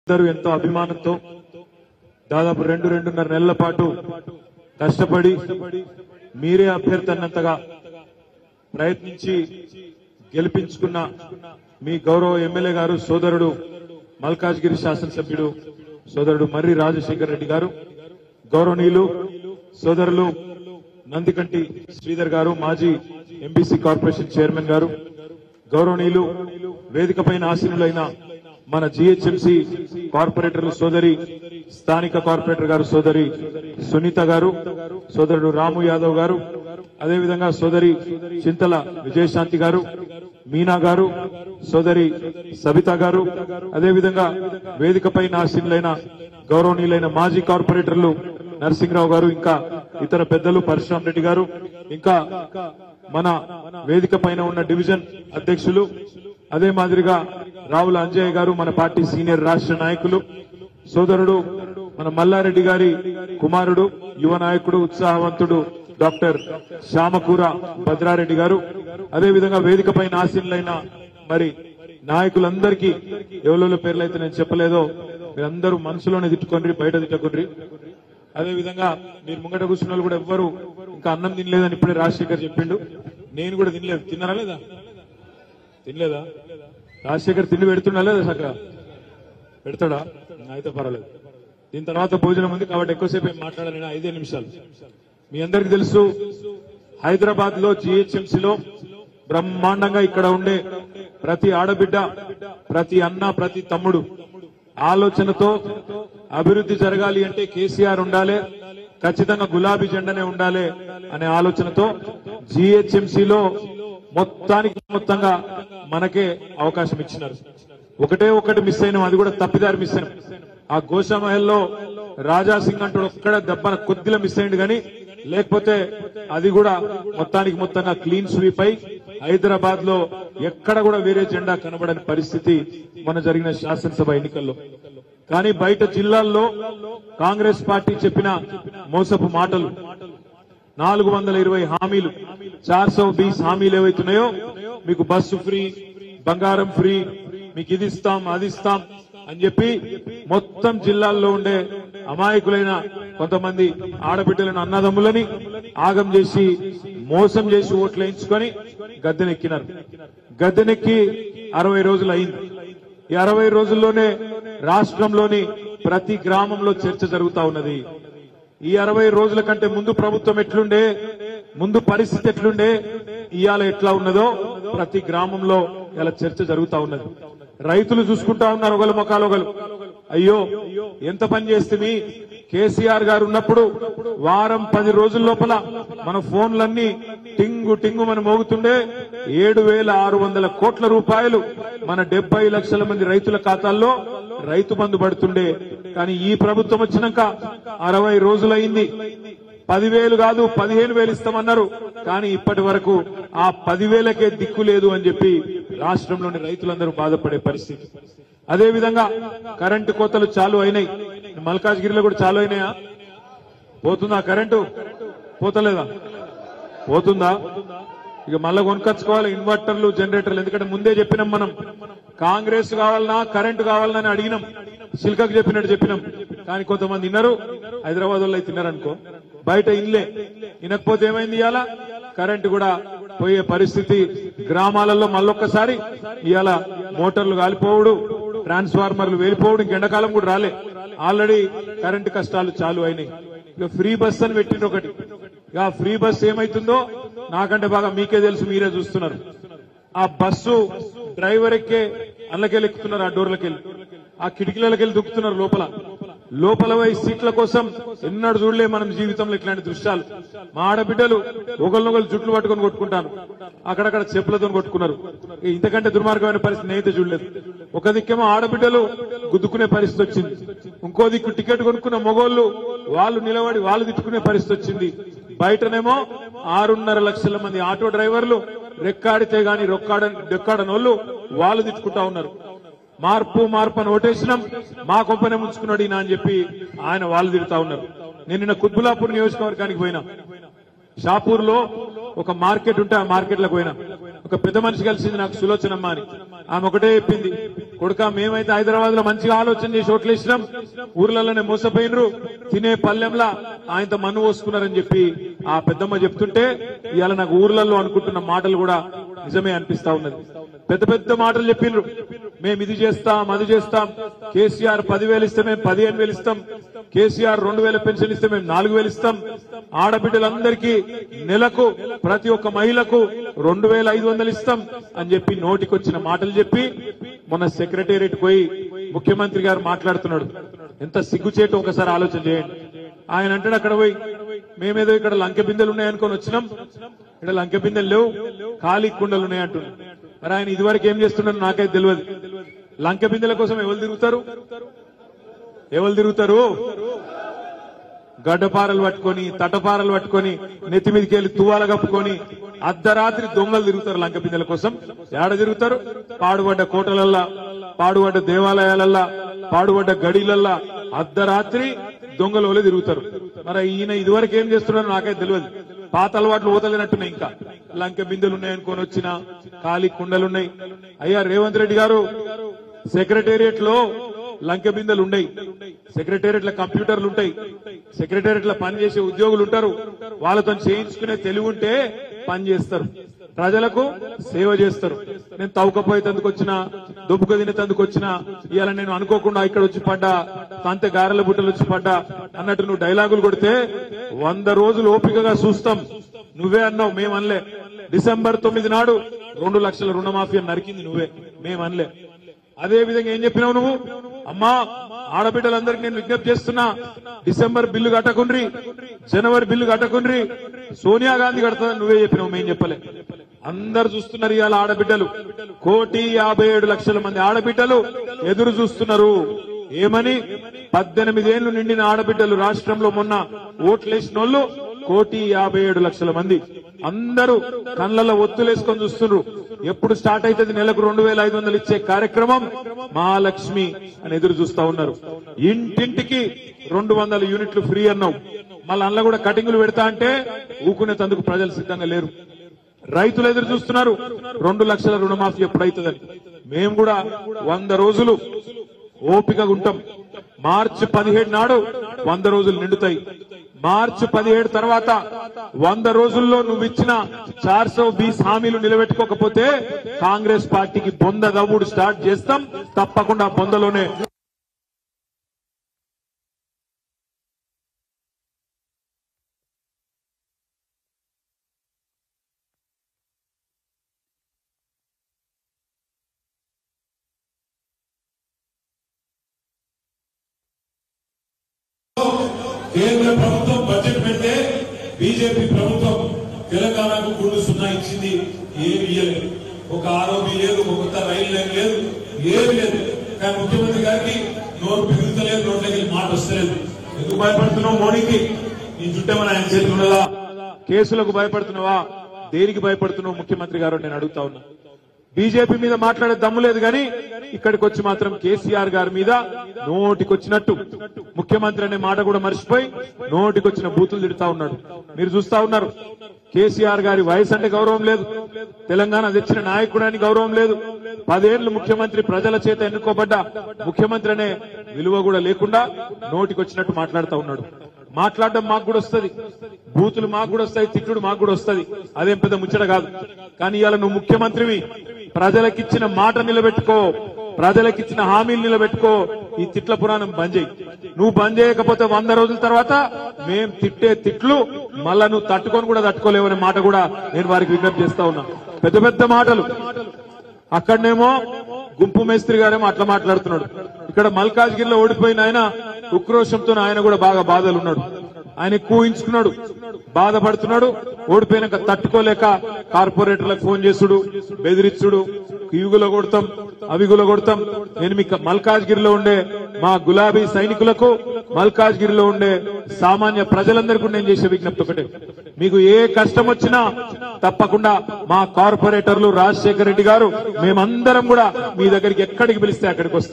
ఇద్దరు ఎంతో అభిమానంతో దాదాపు రెండు రెండున్నర నెలల పాటు కష్టపడి మీరే అభ్యర్థి అన్నంతగా ప్రయత్నించి గెలిపించుకున్న మీ గౌరవ ఎమ్మెల్యే గారు సోదరుడు మల్కాజ్గిరి శాసనసభ్యుడు సోదరుడు మర్రి రాజశేఖర్ రెడ్డి గారు గౌరవనీయులు సోదరులు నందికంటి శ్రీధర్ గారు మాజీ ఎంబీసీ కార్పొరేషన్ చైర్మన్ గారు గౌరవనీయులు వేదికపైన ఆసీనులైన మన జిహెచ్ఎంసి కార్పొరేటర్లు సోదరి స్థానిక కార్పొరేటర్ గారు సోదరి సునీత గారు సోదరుడు రాము యాదవ్ గారు అదేవిధంగా సోదరి చింతల విజయశాంతి గారు మీనా గారు సోదరి సబిత గారు అదేవిధంగా వేదికపైన ఆసీనులైన గౌరవనీయులైన మాజీ కార్పొరేటర్లు నరసింహరావు గారు ఇంకా ఇతర పెద్దలు పరశురామ్ రెడ్డి గారు ఇంకా మన వేదిక పైన ఉన్న డివిజన్ అధ్యక్షులు అదే మాదిరిగా రావుల అంజయ్య గారు మన పార్టీ సీనియర్ రాష్ట్ర నాయకులు సోదరుడు మన మల్లారెడ్డి గారి కుమారుడు యువ నాయకుడు ఉత్సాహవంతుడు డాక్టర్ శ్యామకూర భద్రారెడ్డి గారు అదేవిధంగా వేదిక పైన ఆసీనులైన మరి నాయకులందరికీ ఎవరెవరి పేర్లు అయితే నేను చెప్పలేదో మీరందరూ మనసులోనే తిట్టుకోండి బయట తిట్టుకోండి అదే విధంగా మీరు ముంగట కూర్చున్న వాళ్ళు కూడా ఎవ్వరు ఇంకా అన్నం తినలేదని ఇప్పుడే రాజశేఖర్ చెప్పిండు నేను కూడా తినలేదు తిన్నారా లేదా తినలేదా రాజశేఖర్ తిండి పెడుతున్నా లేదా చక్కగా పెడతాడా అయితే పర్వాలేదు దీని తర్వాత భోజనం ఉంది కాబట్టి ఎక్కువసేపు ఏం మాట్లాడాలని ఐదే నిమిషాలు మీ అందరికి తెలుసు హైదరాబాద్ లో జిహెచ్ఎంసీలో బ్రహ్మాండంగా ఇక్కడ ఉండే ప్రతి ఆడబిడ్డ ప్రతి అన్న ప్రతి తమ్ముడు ఆలోచనతో అభివృద్ధి జరగాలి అంటే కేసీఆర్ ఉండాలి ఖచ్చితంగా గులాబీ జెండానే ఉండాలి అనే ఆలోచనతో జిహెచ్ఎంసీలో మొత్తానికి మొత్తంగా మనకే అవకాశం ఇచ్చినారు ఒకటే ఒకటి మిస్ అయినాం అది కూడా తప్పిదారి మిస్ అయినాం ఆ గోషామహల్లో రాజా సింగ్ అంటాడు ఒక్కడ దెబ్బన కొద్దిగా మిస్ అయింది కానీ లేకపోతే అది కూడా మొత్తానికి మొత్తంగా క్లీన్ స్వీప్ అయి హైదరాబాద్ లో ఎక్కడ కూడా వేరే జెండా కనబడని పరిస్థితి మన జరిగిన శాసనసభ ఎన్నికల్లో కానీ బయట జిల్లాల్లో కాంగ్రెస్ పార్టీ చెప్పిన మోసపు మాటలు నాలుగు వందల ఇరవై హామీలు చార్ సో బీస్ హామీలు ఏవైతున్నాయో మీకు బస్సు ఫ్రీ బంగారం ఫ్రీ మీకు ఇది ఇస్తాం అది ఇస్తాం అని చెప్పి మొత్తం జిల్లాల్లో ఉండే అమాయకులైన కొంతమంది ఆడబిడ్డలను అన్నదమ్ములని ఆగం చేసి మోసం చేసి ఓట్లు వేయించుకొని గద్దెనెక్కినారు గద్దెనెక్కి అరవై రోజులు అయింది ఈ అరవై రోజుల్లోనే రాష్ట్రంలోని ప్రతి గ్రామంలో చర్చ జరుగుతా ఉన్నది ఈ అరవై రోజుల కంటే ముందు ప్రభుత్వం ఎట్లుండే ముందు పరిస్థితి ఎట్లుండే ఇవాళ ఎట్లా ఉన్నదో ప్రతి గ్రామంలో ఇలా చర్చ జరుగుతా ఉన్నది రైతులు చూసుకుంటా ఉన్నారు ఒకళ్ళు మొక్కలు ఒకళ్ళు అయ్యో ఎంత పని చేస్తే కేసీఆర్ గారు ఉన్నప్పుడు వారం పది రోజుల లోపల మన ఫోన్లన్నీ టింగు టింగు మన మోగుతుండే ఏడు వేల ఆరు వందల కోట్ల రూపాయలు మన డెబ్బై లక్షల మంది రైతుల ఖాతాల్లో రైతు బంధు పడుతుండే కానీ ఈ ప్రభుత్వం వచ్చినాక అరవై రోజులైంది పదివేలు కాదు పదిహేను వేలు ఇస్తామన్నారు కానీ ఇప్పటి వరకు ఆ పదివేలకే దిక్కు లేదు అని చెప్పి రాష్ట్రంలోని రైతులందరూ బాధపడే పరిస్థితి అదే విధంగా కరెంటు కోతలు చాలు అయినాయి మల్కాజ్గిరిలో కూడా చాలు అయినాయా పోతుందా కరెంటు పోతలేదా పోతుందా ఇక మళ్ళా కొనుకొచ్చుకోవాలి ఇన్వర్టర్లు జనరేటర్లు ఎందుకంటే ముందే చెప్పినాం మనం కాంగ్రెస్ కావాలన్నా కరెంటు కావాలన్నా అని అడిగినాం సిల్కకు చెప్పినట్టు చెప్పినాం కానీ కొంతమంది విన్నారు హైదరాబాద్ వాళ్ళు తిన్నారు అనుకో బయట ఇన్లే వినకపోతే ఏమైంది ఇవాళ కరెంటు కూడా పోయే పరిస్థితి గ్రామాలలో మళ్ళొక్కసారి ఇవాళ మోటార్లు కాలిపోవడు ట్రాన్స్ఫార్మర్లు వెళ్ళిపోవడం ఎండాకాలం కూడా రాలే ఆల్రెడీ కరెంటు కష్టాలు చాలు అయినాయి ఇక ఫ్రీ బస్ అని పెట్టిండ్రు ఒకటి ఇక ఫ్రీ బస్ ఏమైతుందో నాకంటే బాగా మీకే తెలుసు మీరే చూస్తున్నారు ఆ బస్సు డ్రైవర్ ఎక్కే అల్లకెళ్ళి ఎక్కుతున్నారు ఆ డోర్లకెళ్ళి ఆ కిటికీలకెళ్ళి దుక్కుతున్నారు లోపల లోపల పోయి సీట్ల కోసం ఎన్నడూ చూడలే మనం జీవితంలో ఇట్లాంటి దృశ్యాలు మా ఆడబిడ్డలు ఒకరినొకరు జుట్లు పట్టుకొని కొట్టుకుంటాను అక్కడక్కడ చెప్పులతో కొట్టుకున్నారు ఇక ఇంతకంటే దుర్మార్గమైన పరిస్థితి నేనైతే చూడలేదు ఒక దిక్కేమో ఆడబిడ్డలు గుద్దుకునే పరిస్థితి వచ్చింది ఇంకో దిక్కు టికెట్ కొనుక్కున్న మొగోళ్ళు వాళ్ళు నిలబడి వాళ్ళు తిట్టుకునే పరిస్థితి వచ్చింది బయటనేమో ఆరున్నర లక్షల మంది ఆటో డ్రైవర్లు రెక్కాడితే గాని రొక్కాడ రెక్కాడనోళ్ళు వాళ్ళు తిట్టుకుంటా ఉన్నారు మార్పు మార్పు అని ఓటేసినాం మా కొంపనే ముంచుకున్నాడు ఈయన అని చెప్పి ఆయన వాళ్ళు తిడతా ఉన్నారు నేను నిన్న కుత్బులాపూర్ నియోజకవర్గానికి పోయినా షాపూర్ లో ఒక మార్కెట్ ఉంటే ఆ మార్కెట్ లకు పోయినా ఒక పెద్ద మనిషి కలిసింది నాకు సులోచనమ్మ అని ఆమె ఒకటే చెప్పింది కొడుక మేమైతే హైదరాబాద్ లో మంచిగా ఆలోచన చేసి ఓట్లు వేసినాం ఊర్లలోనే మోసపోయినరు తినే పల్లెంలా ఆయనతో మన్ను పోసుకున్నారని చెప్పి ఆ పెద్దమ్మ చెప్తుంటే ఇవాళ నాకు ఊర్లలో అనుకుంటున్న మాటలు కూడా నిజమే అనిపిస్తా ఉన్నది పెద్ద పెద్ద మాటలు చెప్పిండ్రు మేము ఇది చేస్తాం అది చేస్తాం కేసీఆర్ పదివేలు ఇస్తే మేము పదిహేను వేలు ఇస్తాం కేసీఆర్ రెండు వేల పెన్షన్ ఇస్తే మేము నాలుగు వేలు ఇస్తాం ఆడబిడ్డలందరికీ నెలకు ప్రతి ఒక్క మహిళకు రెండు వేల ఐదు వందలు ఇస్తాం అని చెప్పి నోటికొచ్చిన మాటలు చెప్పి మొన్న సెక్రటేరియట్ పోయి ముఖ్యమంత్రి గారు మాట్లాడుతున్నాడు ఎంత సిగ్గుచేటు ఒకసారి ఆలోచన చేయండి ఆయన అంటాడు అక్కడ పోయి మేమేదో ఇక్కడ లంకె బిందెలు ఉన్నాయనుకొని వచ్చినాం ఇక్కడ లంకె బిందెలు లేవు ఖాళీ కుండలు ఉన్నాయంటున్నాడు మరి ఆయన ఇదివరకు ఏం చేస్తున్నాడు నాకైతే తెలియదు లంకె బిందెల కోసం ఎవరు తిరుగుతారు ఎవరు తిరుగుతారు గడ్డపారలు పట్టుకొని తటపారలు పట్టుకొని నెత్తి మీదకి వెళ్ళి తువాల కప్పుకొని అర్ధరాత్రి దొంగలు తిరుగుతారు లంక బిందెల కోసం ఏడ తిరుగుతారు పాడుబడ్డ కోటలల్లా పాడుబడ్డ దేవాలయాలల్లా పాడుబడ్డ గడిలల్లా అర్ధరాత్రి దొంగలు వలె తిరుగుతారు మరి ఈయన ఇదివరకు ఏం చేస్తున్నారో నాకైతే తెలియదు పాత అలవాట్లు ఊతలేనట్టున్నాయి ఇంకా లంక బిందెలు ఉన్నాయనుకొని వచ్చిన ఖాళీ కుండలున్నాయి అయ్యా రేవంత్ రెడ్డి గారు సెక్రటేరియట్ లో లంకె బిందెలు ఉండయి సెక్రటేరియట్ లో కంప్యూటర్లు ఉంటాయి సెక్రటేరియట్ లో పనిచేసే ఉద్యోగులు ఉంటారు వాళ్ళతో చేయించుకునే తెలివి ఉంటే పని చేస్తారు ప్రజలకు సేవ చేస్తారు నేను తవ్వకపోయేందుకు వచ్చిన దుబ్బుకు తినేందుకు వచ్చిన ఇవాళ నేను అనుకోకుండా ఇక్కడ వచ్చి పడ్డా తంతె గారెల బుట్టలు వచ్చి పడ్డా అన్నట్టు నువ్వు డైలాగులు కొడితే వంద రోజులు ఓపికగా చూస్తాం నువ్వే అన్నావు మేమనలే డిసెంబర్ తొమ్మిది నాడు రెండు లక్షల రుణమాఫీ అని నరికింది నువ్వే మేమనలే అదే విధంగా ఏం చెప్పినావు నువ్వు అమ్మా ఆడబిడ్డలందరికీ నేను విజ్ఞప్తి చేస్తున్నా డిసెంబర్ బిల్లు కట్టకుండ్రి జనవరి బిల్లు కట్టకుండ్రి సోనియా గాంధీ కడతా నువ్వే చెప్పినావు మేం చెప్పలే అందరు చూస్తున్నారు ఇవాళ ఆడబిడ్డలు కోటి యాభై ఏడు లక్షల మంది ఆడబిడ్డలు ఎదురు చూస్తున్నారు ఏమని పద్దెనిమిది ఏళ్లు నిండిన ఆడబిడ్డలు రాష్ట్రంలో మొన్న ఓట్లేసిన వాళ్ళు కోటి యాభై ఏడు లక్షల మంది అందరూ కళ్ళల్లో ఒత్తులేసుకొని చూస్తున్నారు ఎప్పుడు స్టార్ట్ అవుతుంది నెలకు రెండు వేల ఐదు వందలు ఇచ్చే కార్యక్రమం మహాలక్ష్మి అని ఎదురు చూస్తా ఉన్నారు ఇంటింటికి రెండు వందల యూనిట్లు ఫ్రీ అన్నావు మళ్ళీ అందులో కూడా కటింగులు పెడతా అంటే ఊకునే తందుకు ప్రజలు సిద్ధంగా లేరు రైతులు ఎదురు చూస్తున్నారు రెండు లక్షల రుణమాఫీ ఎప్పుడైతుందని మేము కూడా వంద రోజులు ఓపికగా ఉంటాం మార్చి పదిహేడు నాడు వంద రోజులు నిండుతాయి మార్చి పదిహేడు తర్వాత వంద రోజుల్లో నువ్వు ఇచ్చిన చార్ సో బీస్ హామీలు నిలబెట్టుకోకపోతే కాంగ్రెస్ పార్టీకి బొంద దవ్వుడు స్టార్ట్ చేస్తాం తప్పకుండా బొందలోనే కేంద్ర ప్రభుత్వం బడ్జెట్ పెడితే బీజేపీ ప్రభుత్వం తెలంగాణకు గుండు సున్నా ఇచ్చింది ఏమి ఇయ్యలేదు ఒక ఆరోపి లేదు ఒక కొత్త రైలు లైన్ లేదు ఏమి లేదు కానీ ముఖ్యమంత్రి గారికి నోరు పిగులుతలేదు నోట్లకి మాట వస్తలేదు ఎందుకు భయపడుతున్నావు మోడీకి నీ చుట్టేమని ఆయన చేతులు ఉన్నదా కేసులకు భయపడుతున్నావా దేనికి భయపడుతున్నావు ముఖ్యమంత్రి గారు నేను అడుగుతా ఉన్నా బీజేపీ మీద మాట్లాడే దమ్ము లేదు కానీ ఇక్కడికి వచ్చి మాత్రం కేసీఆర్ గారి మీద నోటికొచ్చినట్టు ముఖ్యమంత్రి అనే మాట కూడా మర్చిపోయి నోటికొచ్చిన బూతులు తిడతా ఉన్నాడు మీరు చూస్తా ఉన్నారు కేసీఆర్ గారి వయసు అంటే గౌరవం లేదు తెలంగాణ తెచ్చిన నాయకుడని గౌరవం లేదు పదేళ్లు ముఖ్యమంత్రి ప్రజల చేత ఎన్నుకోబడ్డ ముఖ్యమంత్రి అనే విలువ కూడా లేకుండా నోటికొచ్చినట్టు మాట్లాడుతూ ఉన్నాడు మాట్లాడడం మాకు కూడా వస్తది బూతులు మాకు కూడా వస్తాయి తిట్టుడు మాకు కూడా వస్తది అదేం పెద్ద ముచ్చట కాదు కానీ ఇవాళ నువ్వు ముఖ్యమంత్రివి ప్రజలకిచ్చిన మాట నిలబెట్టుకో ప్రజలకిచ్చిన హామీలు నిలబెట్టుకో ఈ తిట్ల పురాణం బంద్ చేయి నువ్వు బంద్ చేయకపోతే వంద రోజుల తర్వాత మేం తిట్టే తిట్లు మళ్ళా నువ్వు తట్టుకొని కూడా తట్టుకోలేవనే మాట కూడా నేను వారికి విజ్ఞప్తి చేస్తా ఉన్నా పెద్ద పెద్ద మాటలు అక్కడనేమో గుంపు మేస్త్రి గారేమో అట్లా మాట్లాడుతున్నాడు ఇక్కడ మల్కాజ్గిరిలో ఓడిపోయిన ఆయన ఉక్రోషంతో ఆయన కూడా బాగా బాధలు ఉన్నాడు ఆయన కూయించుకున్నాడు బాధపడుతున్నాడు ఓడిపోయినాక తట్టుకోలేక కార్పొరేటర్లకు ఫోన్ చేసుడు బెదిరించుడు ఇవిగులో కొడతాం అవిగులో కొడతాం నేను మీకు మల్కాజ్గిరిలో ఉండే మా గులాబీ సైనికులకు మల్కాజ్గిరిలో ఉండే సామాన్య ప్రజలందరికీ నేను చేసే విజ్ఞప్తి ఒకటే మీకు ఏ కష్టం వచ్చినా తప్పకుండా మా కార్పొరేటర్లు రాజశేఖర రెడ్డి గారు మేమందరం కూడా మీ దగ్గరికి ఎక్కడికి పిలిస్తే అక్కడికి వస్తాం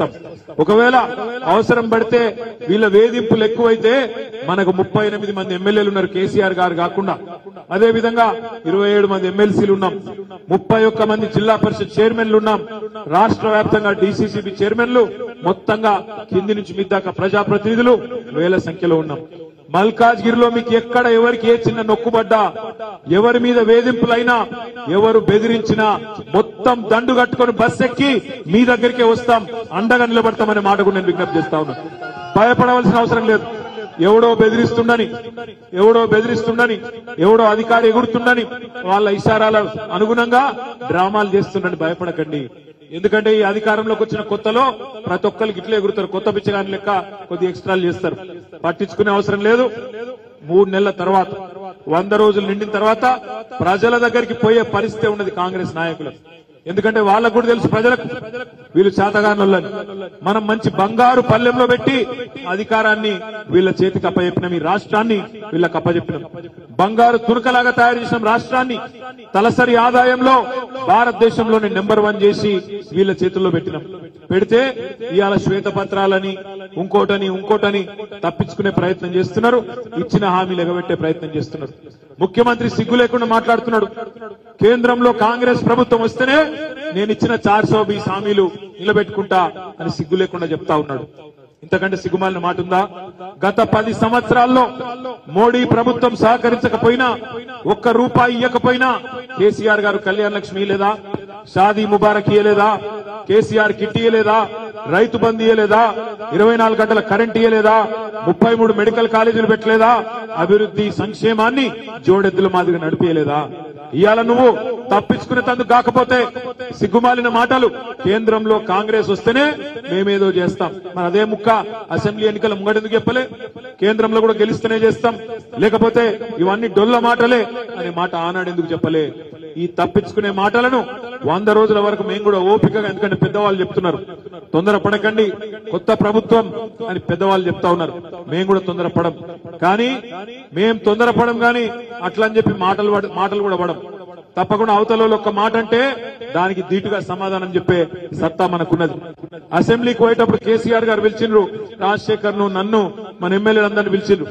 ఒకవేళ అవసరం పడితే వీళ్ళ వేధింపులు ఎక్కువైతే మనకు ముప్పై ఎనిమిది మంది ఎమ్మెల్యేలు ఉన్నారు కేసీఆర్ గారు కాకుండా అదే విధంగా ఇరవై ఏడు మంది ఎమ్మెల్సీలు ఉన్నాం ముప్పై ఒక్క మంది జిల్లా పరిషత్ చైర్మన్లు ఉన్నాం రాష్ట్ర వ్యాప్తంగా డీసీసీబీ చైర్మన్లు మొత్తంగా కింది నుంచి మీ దాకా ప్రజాప్రతినిధులు వేల సంఖ్యలో ఉన్నాం మల్కాజ్గిరిలో మీకు ఎక్కడ ఎవరికి ఏ చిన్న నొక్కుబడ్డా ఎవరి మీద వేధింపులైనా ఎవరు బెదిరించినా మొత్తం దండు కట్టుకొని బస్ ఎక్కి మీ దగ్గరికే వస్తాం అండగా నిలబడతామనే మాట కూడా నేను విజ్ఞప్తి చేస్తా ఉన్నా భయపడవలసిన అవసరం లేదు ఎవడో బెదిరిస్తుండని ఎవడో బెదిరిస్తుండని ఎవడో అధికారి ఎగురుతుండని వాళ్ళ ఇషారాల అనుగుణంగా డ్రామాలు చేస్తుండని భయపడకండి ఎందుకంటే ఈ అధికారంలోకి వచ్చిన కొత్తలో ప్రతి ఒక్కరికి ఇట్లే ఎగురుతారు కొత్త పిచ్చగాని లెక్క కొద్ది ఎక్స్ట్రాలు చేస్తారు పట్టించుకునే అవసరం లేదు మూడు నెలల తర్వాత వంద రోజులు నిండిన తర్వాత ప్రజల దగ్గరికి పోయే పరిస్థితి ఉన్నది కాంగ్రెస్ నాయకులకు ఎందుకంటే వాళ్ళకు కూడా తెలుసు ప్రజలకు వీళ్ళు చేతగానులని మనం మంచి బంగారు పల్లెంలో పెట్టి అధికారాన్ని వీళ్ళ చేతికి అప్పచెప్పినాం ఈ రాష్ట్రాన్ని వీళ్ళకి అప్పచెప్పినాం బంగారు తునకలాగా తయారు చేసిన రాష్ట్రాన్ని తలసరి ఆదాయంలో భారతదేశంలోనే నెంబర్ వన్ చేసి వీళ్ళ చేతుల్లో పెట్టినాం పెడితే ఇవాళ శ్వేతపత్రాలని ఇంకోటని ఇంకోటని తప్పించుకునే ప్రయత్నం చేస్తున్నారు ఇచ్చిన హామీలు ఎగబెట్టే ప్రయత్నం చేస్తున్నారు ముఖ్యమంత్రి సిగ్గు లేకుండా మాట్లాడుతున్నాడు కేంద్రంలో కాంగ్రెస్ ప్రభుత్వం వస్తేనే నేను ఇచ్చిన చార్ సో బీస్ హామీలు నిలబెట్టుకుంటా అని సిగ్గు లేకుండా చెప్తా ఉన్నాడు ఇంతకంటే సిగ్గుమాలిన మాట ఉందా గత పది సంవత్సరాల్లో మోడీ ప్రభుత్వం సహకరించకపోయినా ఒక్క రూపాయి ఇవ్వకపోయినా కేసీఆర్ గారు కళ్యాణ లక్ష్మి లేదా షాదీ ముబారక్ ఇయ్యలేదా కేసీఆర్ కిట్ ఇయ్యలేదా రైతు బంద్ ఇయ్యలేదా ఇరవై నాలుగు గంటల కరెంట్ ఇయ్యలేదా ముప్పై మూడు మెడికల్ కాలేజీలు పెట్టలేదా అభివృద్ధి సంక్షేమాన్ని జోడెద్దుల మాదిరిగా నడిపియలేదా ఇవాళ నువ్వు తప్పించుకునేందుకు కాకపోతే సిగ్గుమాలిన మాటలు కేంద్రంలో కాంగ్రెస్ వస్తేనే మేమేదో చేస్తాం మరి అదే ముక్క అసెంబ్లీ ఎన్నికల ముంగడెందుకు చెప్పలే కేంద్రంలో కూడా గెలిస్తేనే చేస్తాం లేకపోతే ఇవన్నీ డొల్ల మాటలే అనే మాట ఆనాడు ఎందుకు చెప్పలే ఈ తప్పించుకునే మాటలను వంద రోజుల వరకు మేము కూడా ఓపికగా ఎందుకంటే పెద్దవాళ్ళు చెప్తున్నారు తొందర పడకండి కొత్త ప్రభుత్వం అని పెద్దవాళ్ళు చెప్తా ఉన్నారు మేము కూడా తొందర పడం కానీ మేం తొందర పడం కానీ అట్లా అని చెప్పి మాటలు పడ- మాటలు కూడా పడం తప్పకుండా అవతల వాళ్ళు ఒక్క మాట అంటే దానికి ధీటుగా సమాధానం చెప్పే సత్తా మనకున్నది అసెంబ్లీకి పోయేటప్పుడు కేసీఆర్ గారు పిలిచిండ్రు రాజశేఖర్ ను నన్ను మన ఎమ్మెల్యేలందరినీ పిలిచిండ్రు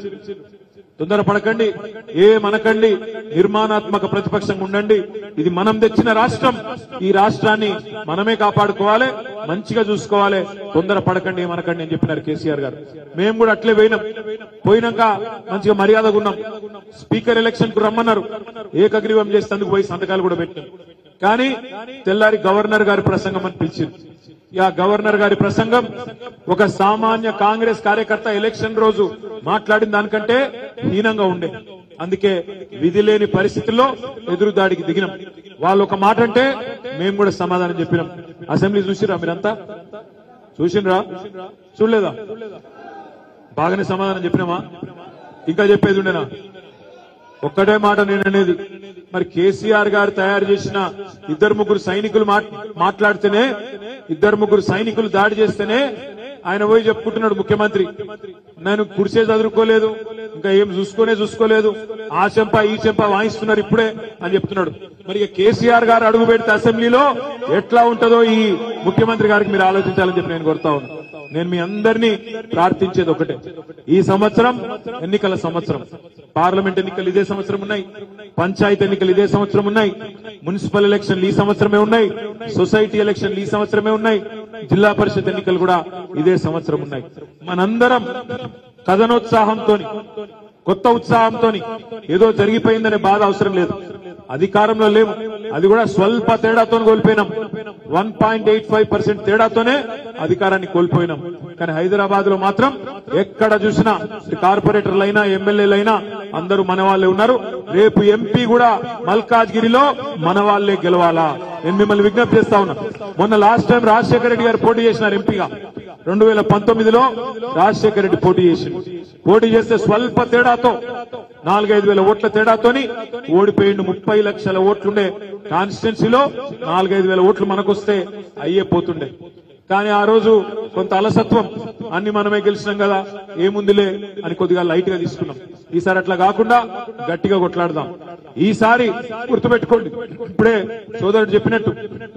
తొందర పడకండి ఏ మనకండి నిర్మాణాత్మక ప్రతిపక్షంగా ఉండండి ఇది మనం తెచ్చిన రాష్ట్రం ఈ రాష్ట్రాన్ని మనమే కాపాడుకోవాలి మంచిగా చూసుకోవాలి తొందర పడకండి ఏమనకండి అని చెప్పినారు కేసీఆర్ గారు మేము కూడా అట్లే పోయినాం పోయినాక మంచిగా మర్యాదగా ఉన్నాం స్పీకర్ ఎలక్షన్ కు రమ్మన్నారు ఏకగ్రీవం చేసేందుకు పోయి సంతకాలు కూడా పెట్టినాం కానీ తెల్లారి గవర్నర్ గారి ప్రసంగం అని పిలిచింది ఇక గవర్నర్ గారి ప్రసంగం ఒక సామాన్య కాంగ్రెస్ కార్యకర్త ఎలక్షన్ రోజు మాట్లాడిన దానికంటే హీనంగా ఉండే అందుకే విధి లేని పరిస్థితుల్లో ఎదురుదాడికి దిగినాం వాళ్ళు ఒక మాట అంటే మేము కూడా సమాధానం చెప్పినాం అసెంబ్లీ చూసిరా మీరంతా చూసిండ్రా చూడలేదా బాగానే సమాధానం చెప్పినామా ఇంకా చెప్పేది ఉండేనా ఒక్కటే మాట నేను అనేది మరి కేసీఆర్ గారు తయారు చేసిన ఇద్దరు ముగ్గురు సైనికులు మాట్- మాట్లాడితేనే ఇద్దరు ముగ్గురు సైనికులు దాడి చేస్తేనే ఆయన పోయి చెప్పుకుంటున్నాడు ముఖ్యమంత్రి నేను కుడిసే చదువుకోలేదు ఇంకా ఏం చూసుకోనే చూసుకోలేదు ఆ చెంప ఈ చెంప వాయిస్తున్నారు ఇప్పుడే అని చెప్తున్నాడు మరి ఇక కేసీఆర్ గారు అడుగు పెడితే అసెంబ్లీలో ఎట్లా ఉంటుందో ఈ ముఖ్యమంత్రి గారికి మీరు ఆలోచించాలని చెప్పి నేను కోరుతా ఉన్నాను నేను మీ అందరినీ ప్రార్థించేది ఒకటే ఈ సంవత్సరం ఎన్నికల సంవత్సరం పార్లమెంట్ ఎన్నికలు ఇదే సంవత్సరం ఉన్నాయి పంచాయతీ ఎన్నికలు ఇదే సంవత్సరం ఉన్నాయి మున్సిపల్ ఎలక్షన్లు ఈ సంవత్సరమే ఉన్నాయి సొసైటీ ఎలక్షన్లు ఈ సంవత్సరమే ఉన్నాయి జిల్లా పరిషత్ ఎన్నికలు కూడా ఇదే సంవత్సరం ఉన్నాయి మనందరం కథనోత్సాహంతో కొత్త ఉత్సాహంతో ఏదో జరిగిపోయిందనే బాధ అవసరం లేదు అధికారంలో లేము అది కూడా స్వల్ప తేడాతో కోల్పోయినాం one point eight five percent తేడాతోనే అధికారాన్ని కోల్పోయినాం కానీ హైదరాబాద్ లో మాత్రం ఎక్కడ చూసినా కార్పొరేటర్లైనా ఎమ్మెల్యేలైనా అందరూ మన వాళ్ళే ఉన్నారు రేపు ఎంపీ కూడా మల్కాజ్గిరిలో మన వాళ్ళే గెలవాలా నేను మిమ్మల్ని విజ్ఞప్తి చేస్తా ఉన్నా మొన్న లాస్ట్ టైం రాజశేఖర రెడ్డి గారు పోటీ చేసినారు ఎంపీగా రెండు వేల పంతొమ్మిదిలో రాజశేఖర రెడ్డి పోటీ చేసిండు పోటీ చేస్తే స్వల్ప తేడాతో నాలుగైదు వేల ఓట్ల తేడాతోని ఓడిపోయిండు ముప్పై లక్షల ఓట్లుండే కాన్స్టిట్యున్సీలో నాలుగైదు వేల ఓట్లు మనకొస్తే అయ్యే పోతుండే కానీ ఆ రోజు కొంత అలసత్వం అన్ని మనమే గెలిచినాం కదా ఏముందిలే అని కొద్దిగా లైట్ గా తీసుకున్నాం ఈసారి అట్లా కాకుండా గట్టిగా కొట్లాడదాం ఈసారి గుర్తుపెట్టుకోండి ఇప్పుడే సోదరుడు చెప్పినట్టు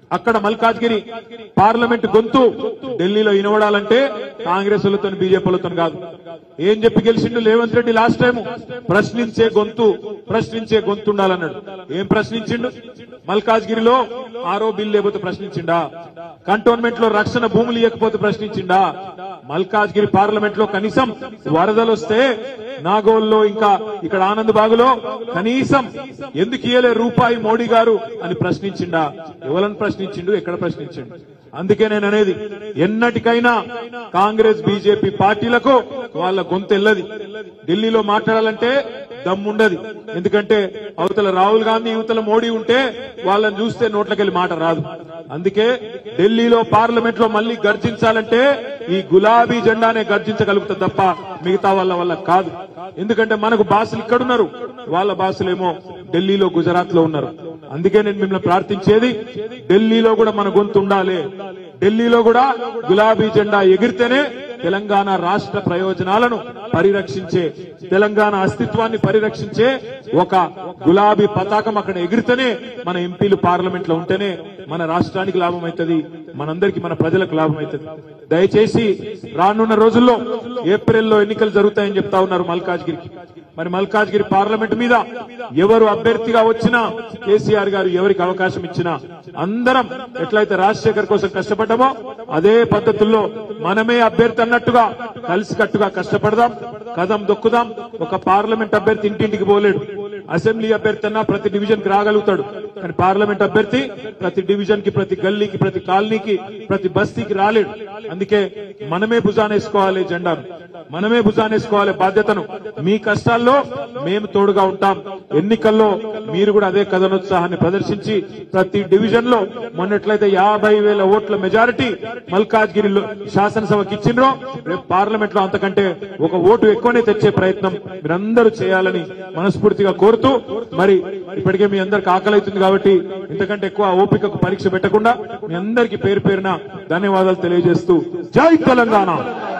అక్కడ మల్కాజ్గిరి పార్లమెంట్ గొంతు ఢిల్లీలో ఇనవడాలంటే కాంగ్రెస్ వాళ్ళతో బీజేపీలతో కాదు ఏం చెప్పి గెలిచిండు రేవంత్ రెడ్డి లాస్ట్ టైం ప్రశ్నించే గొంతు ప్రశ్నించే గొంతు ఉండాలన్నాడు ఏం ప్రశ్నించిండు మల్కాజ్గిరిలో ఆరో బిల్ లేకపోతే ప్రశ్నించిండా కంటోన్మెంట్ లో రక్షణ భూములు ఇవ్వకపోతే ప్రశ్నించిండా మల్కాజ్గిరి పార్లమెంట్ లో కనీసం వరదలు వస్తే నాగోల్లో ఇంకా ఇక్కడ ఆనంద్ బాగులో కనీసం ఎందుకు ఇయ్యలే రూపాయి మోడీ గారు అని ప్రశ్నించిండా ఎవరని ప్రశ్నించిండు ఎక్కడ ప్రశ్నించిండు అందుకే నేను అనేది ఎన్నటికైనా కాంగ్రెస్ బీజేపీ పార్టీలకు వాళ్ళ గొంతెల్లది ఢిల్లీలో మాట్లాడాలంటే దమ్ముండది ఎందుకంటే అవతల రాహుల్ గాంధీ యువతల మోడీ ఉంటే వాళ్ళని చూస్తే నోట్లకెళ్ళి మాట రాదు అందుకే ఢిల్లీలో పార్లమెంట్ లో మళ్ళీ గర్జించాలంటే ఈ గులాబీ జెండానే గర్జించగలుగుతుంది తప్ప మిగతా వాళ్ళ వల్ల కాదు ఎందుకంటే మనకు బాసులు ఇక్కడున్నారు వాళ్ళ బాసులేమో ఢిల్లీలో గుజరాత్ లో ఉన్నారు అందుకే నేను మిమ్మల్ని ప్రార్థించేది ఢిల్లీలో కూడా మన గొంతు ఉండాలి ఢిల్లీలో కూడా గులాబీ జెండా ఎగిరితేనే తెలంగాణ రాష్ట్ర ప్రయోజనాలను పరిరక్షించే తెలంగాణ అస్తిత్వాన్ని పరిరక్షించే ఒక గులాబీ పతాకం అక్కడ ఎగిరితేనే మన ఎంపీలు పార్లమెంట్ లో ఉంటేనే మన రాష్ట్రానికి లాభం అవుతుంది మనందరికి మన ప్రజలకు లాభం అవుతుంది దయచేసి రానున్న రోజుల్లో ఏప్రిల్లో ఎన్నికలు జరుగుతాయని చెప్తా ఉన్నారు మల్కాజ్గిరికి మరి మల్కాజ్గిరి పార్లమెంట్ మీద ఎవరు అభ్యర్థిగా వచ్చినా కేసీఆర్ గారు ఎవరికి అవకాశం ఇచ్చినా అందరం ఎట్లయితే రాజశేఖర్ కోసం కష్టపడ్డామో అదే పద్ధతుల్లో మనమే అభ్యర్థి అన్నట్టుగా కలిసికట్టుగా కష్టపడదాం కదం దొక్కుదాం ఒక పార్లమెంట్ అభ్యర్థి ఇంటింటికి పోలేడు అసెంబ్లీ అభ్యర్థి అన్నా ప్రతి డివిజన్ కి రాగలుగుతాడు కానీ పార్లమెంట్ అభ్యర్థి ప్రతి డివిజన్ కి ప్రతి గల్లీకి ప్రతి కాలనీకి ప్రతి బస్తీకి రాలేడు అందుకే మనమే భుజానేసుకోవాలి జెండాను మనమే భుజానేసుకోవాలి బాధ్యతను మీ కష్టాల్లో మేము తోడుగా ఉంటాం ఎన్నికల్లో మీరు కూడా అదే కథనోత్సాహాన్ని ప్రదర్శించి ప్రతి డివిజన్ లో మొన్నట్లయితే యాభై వేల ఓట్ల మెజారిటీ మల్కాజ్గిరిలో శాసనసభకి ఇచ్చిండ్రో రేపు పార్లమెంట్ లో అంతకంటే ఒక ఓటు ఎక్కువనే తెచ్చే ప్రయత్నం మీరందరూ చేయాలని మనస్ఫూర్తిగా కోరుతూ మరి ఇప్పటికే మీ అందరికి ఆకలి అవుతుంది కాబట్టి ఇంతకంటే ఎక్కువ ఓపికకు పరీక్ష పెట్టకుండా మీ అందరికీ పేరు పేరున ధన్యవాదాలు తెలియజేస్తూ జై తెలంగాణ